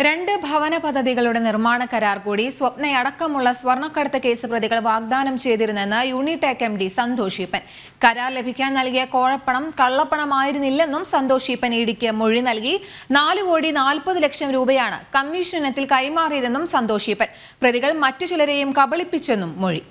രണ്ട് ഭവന പദ്ധതികളുടെ നിർമ്മാണ കരാർ കൂടി സ്വപ്നയടക്കമുള്ള സ്വർണ്ണക്കടത്ത് കേസ് പ്രതികൾ വാഗ്ദാനം ചെയ്തിരുന്നെന്ന് Unitech M D Santhosh Eappen കരാർ ലഭിക്കാൻ നൽകിയ കോഴപ്പണം കള്ളപ്പണമായിരുന്നില്ലെന്നും സന്തോഷ് ഈപ്പൻ ഇടിക്ക് മൊഴി നൽകി നാല് കോടി നാൽപ്പത് ലക്ഷം രൂപയാണ് കമ്മീഷൻ ഇനത്തിൽ കൈമാറിയതെന്നും സന്തോഷ് ഈപ്പൻ പ്രതികൾ മറ്റു ചിലരെയും കബളിപ്പിച്ചെന്നും മൊഴി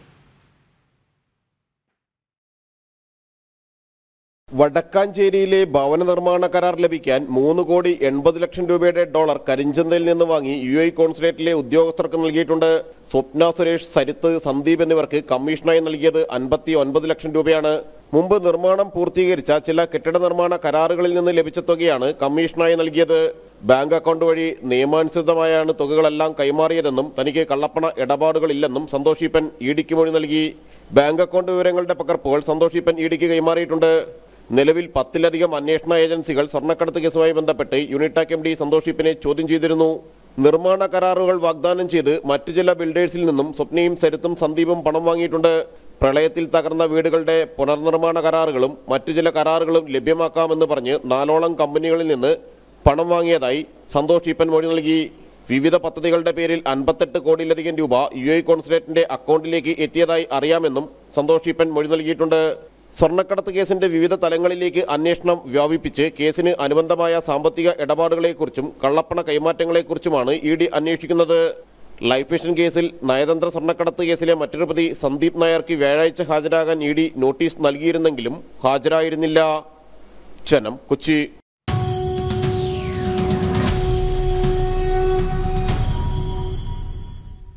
വടക്കാഞ്ചേരിയിലെ ഭവന നിർമ്മാണ കരാർ ലഭിക്കാൻ മൂന്ന് കോടി എൺപത് ലക്ഷം രൂപയുടെ ഡോളർ കരിഞ്ചന്തയിൽ നിന്ന് വാങ്ങി യു ഐ കോൺസുലേറ്റിലെ ഉദ്യോഗസ്ഥർക്ക് നൽകിയിട്ടുണ്ട് സ്വപ്ന സുരേഷ് സരിത്ത് സന്ദീപ് എന്നിവർക്ക് കമ്മീഷനായി നൽകിയത് അൻപത്തി ഒൻപത് ലക്ഷം രൂപയാണ് മുമ്പ് നിർമ്മാണം പൂർത്തീകരിച്ച ചില കെട്ടിട നിർമ്മാണ കരാറുകളിൽ നിന്ന് ലഭിച്ച തുകയാണ് കമ്മീഷനായി നൽകിയത് ബാങ്ക് അക്കൗണ്ട് വഴി നിയമാനുസൃതമായാണ് തുകകളെല്ലാം കൈമാറിയതെന്നും തനിക്ക് കള്ളപ്പണ ഇടപാടുകളില്ലെന്നും സന്തോഷ് ഈപ്പൻ ഇഡിക്ക് മൊഴി നൽകി ബാങ്ക് അക്കൗണ്ട് വിവരങ്ങളുടെ പകർപ്പുകൾ സന്തോഷ് ഈപ്പൻ ഇഡിക്ക് കൈമാറിയിട്ടുണ്ട് നിലവിൽ പത്തിലധികം അന്വേഷണ ഏജൻസികൾ സ്വർണ്ണക്കടത്ത് കേസുമായി ബന്ധപ്പെട്ട് യൂണിടാക് എം ഡി സന്തോഷ് ഈപ്പനെ ചോദ്യം ചെയ്തിരുന്നു നിർമ്മാണ കരാറുകൾ വാഗ്ദാനം ചെയ്ത് മറ്റു ചില ബിൽഡേഴ്സിൽ നിന്നും സ്വപ്നയും സരിത്തും സന്ദീപും പണം വാങ്ങിയിട്ടുണ്ട് പ്രളയത്തിൽ തകർന്ന വീടുകളുടെ പുനർനിർമ്മാണ കരാറുകളും മറ്റു ചില കരാറുകളും ലഭ്യമാക്കാമെന്ന് പറഞ്ഞ് നാലോളം കമ്പനികളിൽ നിന്ന് പണം വാങ്ങിയതായി സന്തോഷ് ഈപ്പൻ മൊഴി നൽകി വിവിധ പദ്ധതികളുടെ പേരിൽ അൻപത്തെട്ട് കോടിയിലധികം രൂപ യു ഐ കോൺസുലേറ്റിന്റെ അക്കൗണ്ടിലേക്ക് എത്തിയതായി അറിയാമെന്നും സന്തോഷ് ഈപ്പൻ മൊഴി നൽകിയിട്ടുണ്ട് സ്വർണ്ണക്കടത്ത് കേസിന്റെ വിവിധ തലങ്ങളിലേക്ക് അന്വേഷണം വ്യാപിപ്പിച്ച് കേസിന് അനുബന്ധമായ സാമ്പത്തിക ഇടപാടുകളെക്കുറിച്ചും കള്ളപ്പണ കൈമാറ്റങ്ങളെക്കുറിച്ചുമാണ് ഇ ഡി അന്വേഷിക്കുന്നത് ലൈഫ് മിഷൻ കേസിൽ നയതന്ത്ര സ്വർണ്ണക്കടത്ത് കേസിലെ മറ്റൊരു പ്രതി സന്ദീപ് നായർക്ക് വ്യാഴാഴ്ച ഹാജരാകാൻ ഇ ഡി നോട്ടീസ് നൽകിയിരുന്നെങ്കിലും ഹാജരായിരുന്നില്ല ജനം കൊച്ചി